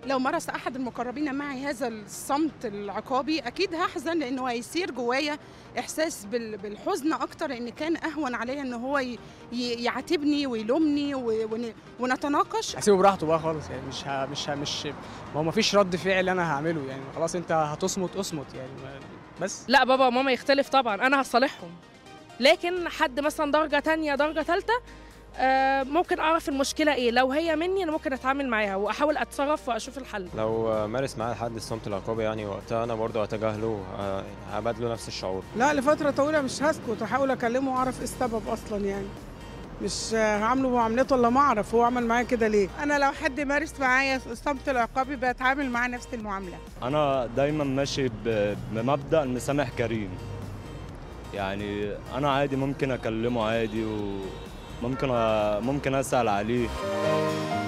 لو مارس احد المقربين معي هذا الصمت العقابي اكيد هحزن لانه هيصير جوايا احساس بال- بالحزن اكتر ان كان اهون عليا ان هو ي- ي- يعاتبني ويلومني و- ون- ونتناقش هسيبه براحته بقى خالص يعني مش ها مش ها مش ما هو مفيش رد فعل انا هعمله يعني خلاص انت هتصمت اصمت يعني ما- بس لا بابا وماما يختلف طبعا انا هصالحهم لكن حد مثلا درجه تانية درجه ثالثه آه ممكن اعرف المشكله ايه لو هي مني انا ممكن اتعامل معاها واحاول اتصرف واشوف الحل لو مارس معاه حد الصمت العقابي يعني وقتها انا برضه هتجاهله آه، هبادله نفس الشعور لا لفترة طويلة مش هسكت هحاول اكلمه واعرف ايه السبب اصلا يعني مش هعامله معاملته الا ما اعرف هو عمل معايا كده ليه انا لو حد مارس معايا الصمت العقابي بتعامل معاه نفس المعامله انا دايما ماشي ب- بمبدا المسامح كريم يعني انا عادي ممكن اكلمه عادي وممكن أ- ممكن اسال عليه